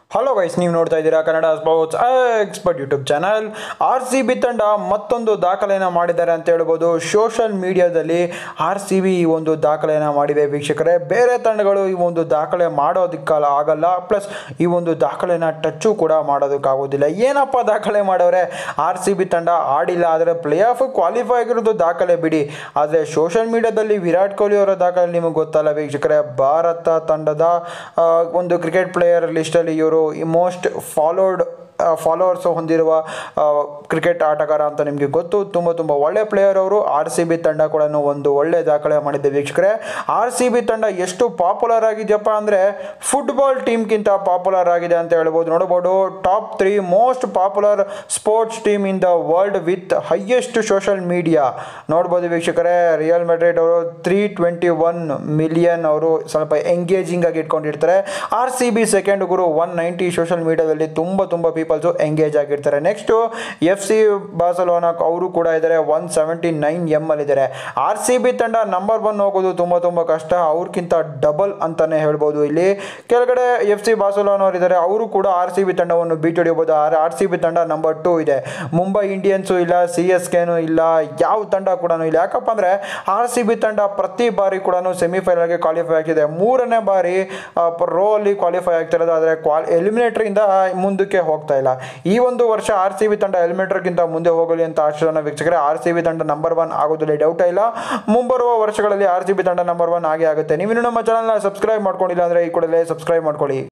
hello guys ನೀವು ನೋಡ್ತಾ ಇದ್ದೀರಾ Kannada sports expert YouTube channel R C B ತಂಡ ಮತ್ತೊಂದು ದಾಖಲೆಯನ್ನು ಮಾಡಿದ್ದಾರೆ ಅಂತ ಹೇಳ್ಬೋದು ಸೋಷಲ್ ಮೀಡಿಯಾದಲ್ಲಿ ಆರ್ ಸಿ ಬಿ ಈ ಒಂದು ದಾಖಲೆಯನ್ನು ಮಾಡಿದೆ ವೀಕ್ಷಕರೇ ಬೇರೆ ತಂಡಗಳು ಈ ಒಂದು ದಾಖಲೆ ಮಾಡೋದಕ್ಕಲ್ಲ ಆಗಲ್ಲ ಪ್ಲಸ್ ಈ ಒಂದು ದಾಖಲೆನ ಟಚ್ಚು ಕೂಡ ಮಾಡೋದಕ್ಕಾಗೋದಿಲ್ಲ ಏನಪ್ಪ ದಾಖಲೆ ಮಾಡವ್ರೆ ಆರ್ ಸಿ ಬಿ ತಂಡ ಆಡಿಲ್ಲ ಆದರೆ ಪ್ಲೇ ಆಫ್ ಕ್ವಾಲಿಫೈ ಆಗಿರೋದು ದಾಖಲೆ ಬಿಡಿ ಆದರೆ ಸೋಷಲ್ ಮೀಡಿಯಾದಲ್ಲಿ ವಿರಾಟ್ ಕೊಹ್ಲಿ ಅವರ ದಾಖಲೆ ನಿಮಗೆ ಗೊತ್ತಲ್ಲ ವೀಕ್ಷಕರೇ ಭಾರತ ತಂಡದ ಆ, ಒಂದು ಕ್ರಿಕೆಟ್ ಪ್ಲೇಯರ್ ಲಿಸ್ಟಲ್ಲಿ ಇವರು ಮೋಸ್ಟ್ ಫಾಲೋಡ್ ಫಾಲೋವರ್ಸ್ ಹೊಂದಿರುವ ಕ್ರಿಕೆಟ್ ಆಟಗಾರ ಅಂತ ನಿಮಗೆ ಗೊತ್ತು ತುಂಬ ತುಂಬ ಒಳ್ಳೆ ಪ್ಲೇಯರ್ ಅವರು ಆರ್ ಸಿ ಬಿ ತಂಡ ಕೂಡ ಒಂದು ಒಳ್ಳೆ ದಾಖಲೆ ಮಾಡಿದೆ ವೀಕ್ಷಕರೇ ಆರ್ ಸಿ ಬಿ ತಂಡ ಎಷ್ಟು ಪಾಪ್ಯುಲರ್ ಆಗಿದೆಯಪ್ಪ ಅಂದರೆ ಫುಟ್ಬಾಲ್ ಟೀಮ್ಗಿಂತ ಪಾಪ್ಯುಲರ್ ಆಗಿದೆ ಅಂತ ಹೇಳ್ಬೋದು ನೋಡ್ಬೋದು top three most popular sports team in the world with highest social media ನೋಡ್ಬೋದು ವೀಕ್ಷಕರೇ ರಿಯಲ್ ಮೆಡ್ರಿಡ್ ಅವರು ತ್ರೀ ಟ್ವೆಂಟಿ ಒನ್ ಮಿಲಿಯನ್ ಅವರು ಸ್ವಲ್ಪ ಎಂಗೇಜಿಂಗ್ ಆಗಿ ಇಟ್ಕೊಂಡಿರ್ತಾರೆ ಆರ್ ಸಿ ಬಿ ಸೆಕೆಂಡ್ ಗುರು ಒನ್ ನೈಂಟಿ ಸೋಷಲ್ ಮೀಡಿಯಾದಲ್ಲಿ ತುಂಬ ತುಂಬ ಪೀಪಲ್ಸು ಎಂಗೇಜ್ ಆಗಿರ್ತಾರೆ ನೆಕ್ಸ್ಟು ಎಫ್ ಸಿ ಬಾಸಲೋನಾ ಅವರು ಕೂಡ ಇದ್ದಾರೆ ಒನ್ ಸೆವೆಂಟಿ ನೈನ್ ಎಮ್ ಅಲ್ಲಿ ಇದ್ದಾರೆ ಆರ್ ಸಿ ಬಿ ತಂಡ ನಂಬರ್ ಒನ್ ಹೋಗೋದು ತುಂಬ ತುಂಬ ಕಷ್ಟ ಅವ್ರಿಗಿಂತ ಡಬಲ್ ಅಂತಾನೆ ಹೇಳ್ಬೋದು ಇಲ್ಲಿ ಕೆಳಗಡೆ ಎಫ್ ಸಿ ಬಾಸಲೋನವ್ರು ಇದ್ದಾರೆ ಅವರು ಕೂಡ ಆರ್ ಸಿ ಬಿ ತಂಡವನ್ನು ಬೀಟ್ ಹೊಡಿಬೋದು ಆರ್ ಆರ್ ಸಿ ಬಿ ತಂಡ ನಂಬರ್ ಟೂ ಇದೆ ಮುಂಬೈ ಇಂಡಿಯನ್ಸು ಇಲ್ಲ ಸಿ ಎಸ್ ಕೆನೂ ಇಲ್ಲ ಯಾವ ತಂಡ ಕೂಡ ಇಲ್ಲ ಯಾಕಪ್ಪ ಅಂದರೆ ಆರ್ ಸಿ ಬಿ ತಂಡ ಪ್ರತಿ ಬಾರಿ ಕೂಡ ಸೆಮಿಫೈನಲ್ಗೆ ಕ್ವಾಲಿಫೈ ಆಗ್ತಿದೆ ಮೂರನೇ ಬಾರಿ ರೋ ಅಲ್ಲಿ ಕ್ವಾಲಿಫೈ ಆಗ್ತಿರೋದು ಆದರೆ ಕ್ವಾಲ್ ಎಲಿಮಿನೇಟ್ರಿಂದ ಮುಂದಕ್ಕೆ ಹೋಗ್ತಾ ಇಲ್ಲ ಈ ಒಂದು ವರ್ಷ ಆರ್ ಸಿ ಬಿ ತಂಡ ಎಲಿಮಿನೇಟರ್ಗಿಂತ ಮುಂದೆ ಹೋಗಲಿ ಅಂತ ಆಶೀರ್ವಾದ ವೀಕ್ಷಕರೇ ಆರ್ ಸಿ ಬಿ ತಂಡ ನಂಬರ್ ಒನ್ ಆಗೋದ್ರಲ್ಲಿ ಡೌಟ್ ಇಲ್ಲ ಮುಂಬರುವ ವರ್ಷಗಳಲ್ಲಿ ಆರ್ ಸಿ ಬಿ ತಂಡ ನಂಬರ್ ಒನ್ ಆಗೇ ಆಗುತ್ತೆ ನೀವು ಇನ್ನೂ ನಮ್ಮ ಚಾನಲ್ನ ಸಬ್ಸ್ಕ್ರೈಬ್ ಮಾಡ್ಕೊಂಡಿಲ್ಲ ಅಂದರೆ ಈ ಕೂಡಲೇ ಸಬ್ಸ್ಕ್ರೈಬ್ ಮಾಡ್ಕೊಳ್ಳಿ